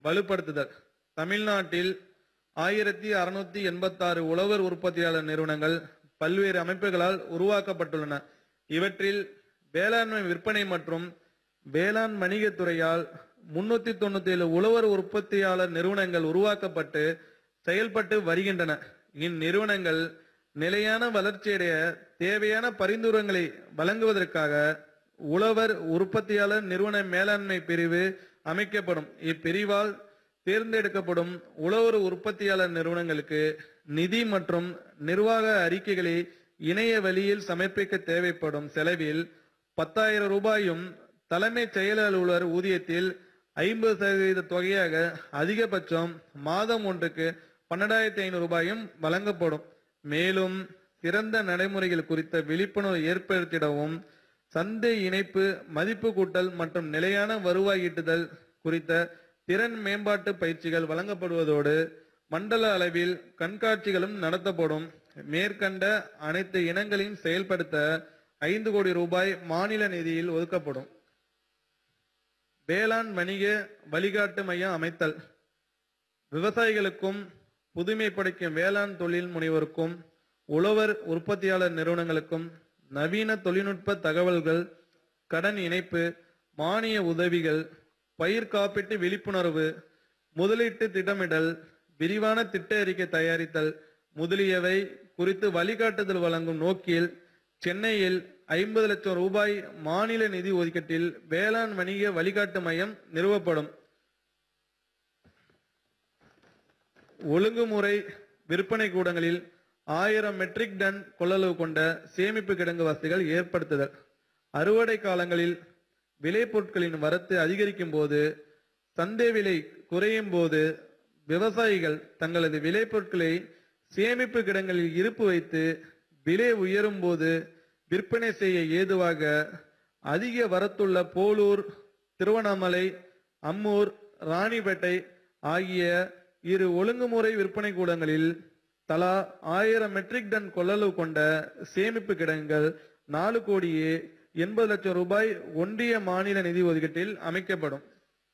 வலுப்படுத்துதல் தமிழ்நாட்டில் ஆயிரத்தி அறுநூத்தி எண்பத்தாறு உழவர் உற்பத்தியாளர் நிறுவனங்கள் பல்வேறு அமைப்புகளால் உருவாக்கப்பட்டுள்ளன இவற்றில் வேளாண்மை விற்பனை மற்றும் வேளாண் வணிகத் துறையால் முன்னூத்தி தொண்ணூத்தி ஏழு உழவர் உற்பத்தியாளர் நிறுவனங்கள் உருவாக்கப்பட்டு செயல்பட்டு வருகின்றன இந்நிறுவனங்கள் நிலையான வளர்ச்சியடைய தேவையான பரிந்துரைகளை வழங்குவதற்காக உழவர் உற்பத்தியாளர் நிறுவன மேலாண்மை பிரிவு அமைக்கப்படும் இப்பிரிவால் தேர்ந்தெடுக்கப்படும் உழவர் உற்பத்தியாளர் நிறுவனங்களுக்கு நிதி மற்றும் நிர்வாக அறிக்கைகளை இணைய வழியில் சமர்ப்பிக்க தேவைப்படும் செலவில் பத்தாயிரம் ரூபாயும் தலைமைச் செயல் அலுவலர் ஊதியத்தில் ஐம்பது சதவீத தொகையாக அதிகபட்சம் மாதம் ஒன்றுக்கு பன்னெண்டாயிரத்தி ஐநூறு ரூபாயும் வழங்கப்படும் மேலும் சிறந்த நடைமுறைகள் குறித்த விழிப்புணர்வு ஏற்படுத்திடவும் சந்தை இணைப்பு மதிப்பு கூட்டல் மற்றும் நிலையான வருவாய் ஈட்டுதல் குறித்த திறன் மேம்பாட்டு பயிற்சிகள் வழங்கப்படுவதோடு மண்டல அளவில் கண்காட்சிகளும் நடத்தப்படும் மேற்கண்ட அனைத்து இனங்களையும் செயல்படுத்த ஐந்து கோடி ரூபாய் மாநில நிதியில் ஒதுக்கப்படும் வேளாண் வணிக வழிகாட்டு மையம் அமைத்தல் விவசாயிகளுக்கும் புதுமை படைக்கும் வேளாண் தொழில் முனைவோருக்கும் உழவர் உற்பத்தியாளர் நிறுவனங்களுக்கும் நவீன தொழில்நுட்ப தகவல்கள் கடன் இணைப்பு மானிய உதவிகள் பயிர் காப்பீட்டு விழிப்புணர்வு முதலீட்டு திட்டமிடல் விரிவான திட்ட அறிக்கை தயாரித்தல் முதலியவை குறித்து வழிகாட்டுதல் வழங்கும் நோக்கில் சென்னையில் ஐம்பது லட்சம் ரூபாய் மாநில நிதி ஒதுக்கீட்டில் வேளாண் வணிக வழிகாட்டு மையம் நிறுவப்படும் ஒழுங்குமுறை விற்பனை கூடங்களில் ஆயிரம் மெட்ரிக் டன் கொள்ளளவு கொண்ட சேமிப்பு கிடங்கு வசதிகள் ஏற்படுத்துதல் அறுவடை காலங்களில் விளைபொருட்களின் வரத்து அதிகரிக்கும் போது சந்தை விலை குறையும் போது விவசாயிகள் தங்களது விளைபொருட்களை சேமிப்பு கிடங்களில் இருப்பு வைத்து விலை உயரும் போது விற்பனை செய்ய ஏதுவாக அதிக வரத்துள்ள போலூர் திருவண்ணாமலை அம்மூர் ராணிப்பேட்டை ஆகிய இரு ஒழுங்குமுறை விற்பனை கூடங்களில் தலா ஆயிரம் மெட்ரிக் டன் கொள்ளளவு கொண்ட சேமிப்பு கிடங்குகள் நாலு கோடியே எண்பது லட்சம் ரூபாய் ஒன்றிய மாநில நிதி ஒதுக்கீட்டில் அமைக்கப்படும்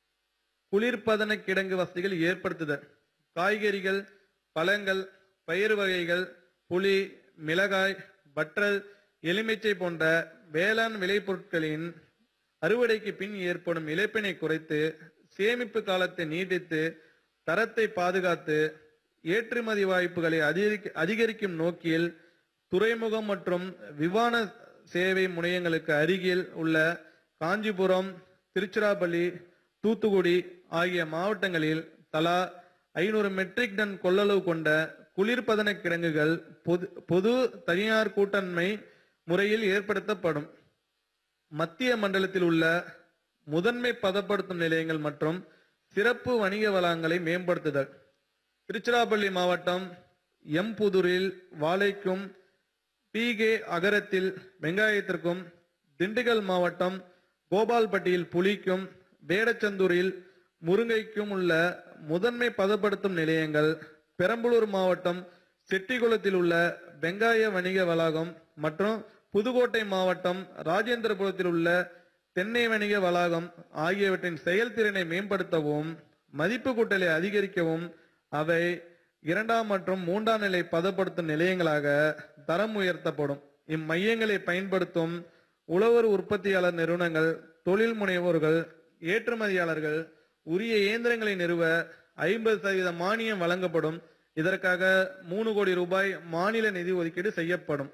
குளிர்பதன கிடங்கு வசதிகள் ஏற்படுத்துதல் காய்கறிகள் பழங்கள் பயிர் வகைகள் புளி மிளகாய் வற்றல் எலுமிச்சை போன்ற வேளாண் விளைபொருட்களின் அறுவடைக்கு பின் ஏற்படும் இழப்பினை குறைத்து சேமிப்பு காலத்தை நீட்டித்து தரத்தை பாதுகாத்து ஏற்றுமதி வாய்ப்புகளை அதிகரிக்க அதிகரிக்கும் நோக்கில் துறைமுகம் மற்றும் விமான சேவை முனையங்களுக்கு அருகில் உள்ள காஞ்சிபுரம் திருச்சிராப்பள்ளி தூத்துக்குடி ஆகிய மாவட்டங்களில் தலா ஐநூறு மெட்ரிக் டன் கொள்ளளவு கொண்ட குளிர்பதன கிடங்குகள் பொது பொது தனியார் கூட்டண்மை முறையில் ஏற்படுத்தப்படும் மத்திய மண்டலத்தில் உள்ள முதன்மை பதப்படுத்தும் நிலையங்கள் மற்றும் சிறப்பு வணிக வளங்களை மேம்படுத்துதல் திருச்சிராப்பள்ளி மாவட்டம் எம்புதூரில் வாழைக்கும் பிகே அகரத்தில் வெங்காயத்திற்கும் திண்டுக்கல் மாவட்டம் கோபால்பட்டியில் புலிக்கும் வேடச்சந்தூரில் முருங்கைக்கும் உள்ள முதன்மை பதப்படுத்தும் நிலையங்கள் பெரம்பலூர் மாவட்டம் செட்டிகுளத்தில் உள்ள வெங்காய வணிக வளாகம் மற்றும் புதுக்கோட்டை மாவட்டம் ராஜேந்திரபுரத்தில் உள்ள தென்னை வணிக வளாகம் ஆகியவற்றின் செயல்திறனை மேம்படுத்தவும் மதிப்பு கூட்டலை அதிகரிக்கவும் அவை இரண்டாம் மற்றும் மூன்றாம் நிலை பதப்படுத்தும் நிலையங்களாக தரம் உயர்த்தப்படும் இம்மையங்களை பயன்படுத்தும் உழவர் உற்பத்தியாளர் நிறுவனங்கள் தொழில் முனைவோர்கள் ஏற்றுமதியாளர்கள் உரிய இயந்திரங்களை நிறுவ ஐம்பது சதவீத மானியம் வழங்கப்படும் இதற்காக மூணு கோடி ரூபாய் மாநில நிதி ஒதுக்கீடு செய்யப்படும்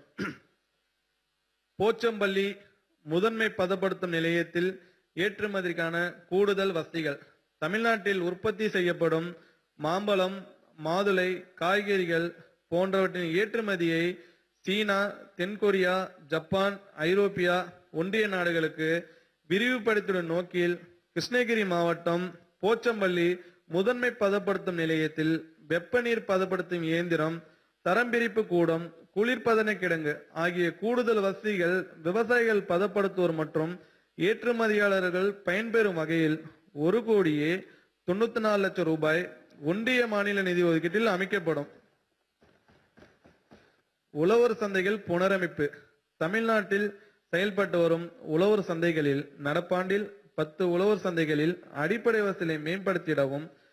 போச்சம்பள்ளி முதன்மை பதப்படுத்தும் நிலையத்தில் ஏற்றுமதிக்கான கூடுதல் வசதிகள் தமிழ்நாட்டில் உற்பத்தி செய்யப்படும் மாம்பழம் மாதுளை காய்கறிகள் போன்றவற்றின் ஏற்றுமதியை சீனா தென்கொரியா ஜப்பான் ஐரோப்பியா ஒன்றிய நாடுகளுக்கு விரிவுபடுத்திடும் நோக்கில் கிருஷ்ணகிரி மாவட்டம் போச்சம்பள்ளி முதன்மை பதப்படுத்தும் நிலையத்தில் வெப்ப நீர் பதப்படுத்தும் இயந்திரம் தரம் பிரிப்பு கூடம் குளிர்பதன கிடங்கு ஆகிய கூடுதல் வசதிகள் விவசாயிகள் பதப்படுத்துவோர் மற்றும் ஏற்றுமதியாளர்கள் பயன்பெறும் வகையில் ஒரு கோடியே தொண்ணூத்தி நாலு லட்சம் ரூபாய் ஒன்றிய மாநில நிதி ஒதுக்கீட்டில் அமைக்கப்படும் உழவர் சந்தைகள் புனரமைப்பு தமிழ்நாட்டில் செயல்பட்டு வரும் உழவர் சந்தைகளில் நடப்பாண்டில் பத்து உழவர் சந்தைகளில் அடிப்படை வசதிகளை மேம்படுத்திடவும்